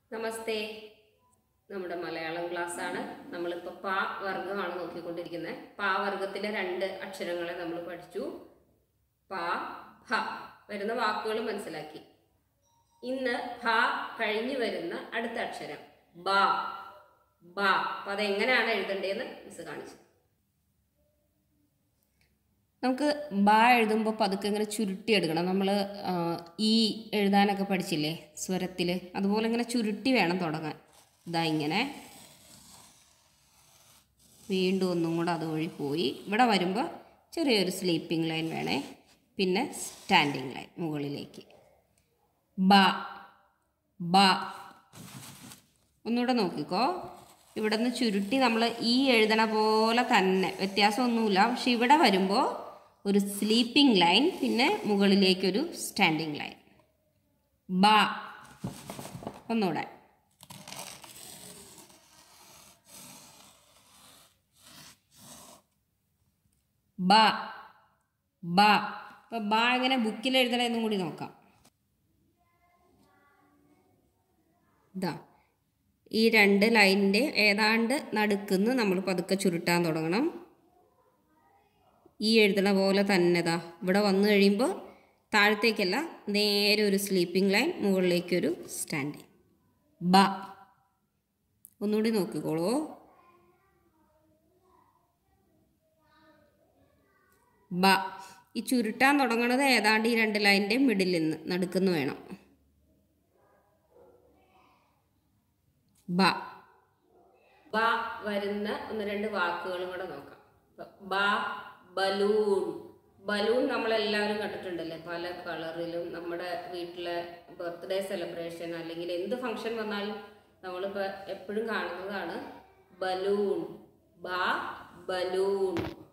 നമസ്തേ നമ്മുടെ മലയാളം ക്ലാസ് ആണ് നമ്മളിപ്പോൾ പാ വർഗമാണ് നോക്കിക്കൊണ്ടിരിക്കുന്നത് പാ വർഗത്തിലെ രണ്ട് അക്ഷരങ്ങളെ നമ്മൾ പഠിച്ചു പാ ഭ വരുന്ന വാക്കുകൾ മനസ്സിലാക്കി ഇന്ന് ഭ കഴിഞ്ഞു വരുന്ന അടുത്ത അക്ഷരം ബ ബ അപ്പം അതെങ്ങനെയാണ് എഴുതേണ്ടതെന്ന് മിസ് കാണിച്ചു നമുക്ക് ബ എഴുതുമ്പോൾ പതുക്കെ ഇങ്ങനെ ചുരുട്ടി എടുക്കണം നമ്മൾ ഈ എഴുതാനൊക്കെ പഠിച്ചില്ലേ സ്വരത്തിൽ അതുപോലെ ഇങ്ങനെ ചുരുട്ടി വേണം തുടങ്ങാൻ ഇതാ ഇങ്ങനെ വീണ്ടും ഒന്നും കൂടെ അതുവഴി പോയി ഇവിടെ വരുമ്പോൾ ചെറിയൊരു സ്ലീപ്പിംഗ് ലൈൻ വേണേ പിന്നെ സ്റ്റാൻഡിങ് ലൈൻ മുകളിലേക്ക് ബ ബ ഒന്നുകൂടെ നോക്കിക്കോ ഇവിടെ നിന്ന് ചുരുട്ടി നമ്മൾ ഈ എഴുതണ പോലെ തന്നെ വ്യത്യാസമൊന്നുമില്ല പക്ഷെ ഇവിടെ വരുമ്പോൾ ഒരു സ്ലീപ്പിംഗ് ലൈൻ പിന്നെ മുകളിലേക്കൊരു സ്റ്റാൻഡിങ് ലൈൻ ബ ഒന്നുകൂടെ ബ ബ ഇപ്പം ബ എങ്ങനെ ബുക്കിൽ എഴുതണമെന്നും കൂടി നോക്കാം ഇതാ ഈ രണ്ട് ലൈനിൻ്റെ ഏതാണ്ട് നടുക്കുന്ന് നമ്മൾ പതുക്കെ ചുരുട്ടാൻ തുടങ്ങണം ഈ എഴുതണ പോലെ തന്നെ ദാ ഇവിടെ വന്നു കഴിയുമ്പോൾ താഴത്തേക്കല്ല നേരെ ഒരു സ്ലീപ്പിംഗ് ലൈൻ മുകളിലേക്കൊരു സ്റ്റാൻഡിങ് ബ ഒന്നുകൂടി നോക്കിക്കോളൂ ബ ഈ ചുരുട്ടാൻ തുടങ്ങണത് ഏതാണ്ട് ഈ രണ്ട് ലൈനിൻ്റെ മിഡിൽ നിന്ന് നടുക്കുന്ന് വേണം ബ ബ വരുന്ന ഒന്ന് രണ്ട് വാക്കുകളും കൂടെ നോക്കാം ബ ബലൂൺ ബലൂൺ നമ്മളെല്ലാവരും കണ്ടിട്ടുണ്ടല്ലേ പല കളറിലും നമ്മുടെ വീട്ടിലെ ബർത്ത്ഡേ സെലിബ്രേഷൻ അല്ലെങ്കിൽ എന്ത് ഫംഗ്ഷൻ വന്നാലും നമ്മളിപ്പോൾ എപ്പോഴും കാണുന്നതാണ് ബലൂൺ ബ ബലൂൺ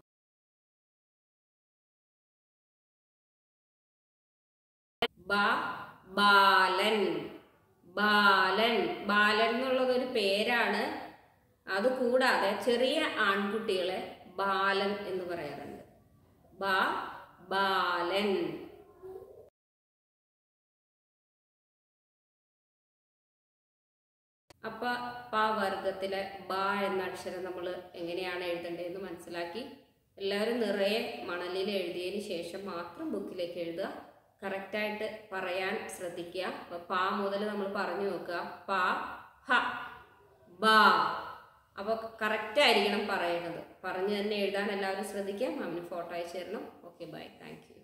ബ ബാലൻ ബാലൻ ബാലൻ എന്നുള്ളത് ഒരു പേരാണ് അത് കൂടാതെ ചെറിയ ആൺകുട്ടികളെ ബാലൻ എന്ന് പറയാറുണ്ട് ബ ബാലൻ അപ്പൊ പ വർഗത്തിലെ ബ എന്ന അക്ഷരം നമ്മൾ എങ്ങനെയാണ് എഴുതേണ്ടതെന്ന് മനസ്സിലാക്കി എല്ലാവരും നിറയെ മണലിൽ എഴുതിയതിന് ശേഷം മാത്രം ബുക്കിലേക്ക് എഴുതുക കറക്റ്റായിട്ട് പറയാൻ ശ്രദ്ധിക്കുക അപ്പോൾ പാ മുതൽ നമ്മൾ പറഞ്ഞു നോക്കുക പാ ഹ ബാ അപ്പോൾ കറക്റ്റ് ആയിരിക്കണം പറയുന്നത് പറഞ്ഞു തന്നെ എഴുതാൻ എല്ലാവരും ശ്രദ്ധിക്കുക മാമിന് ഫോട്ടോ അയച്ചു തരണം ഓക്കെ ബൈ താങ്ക് യു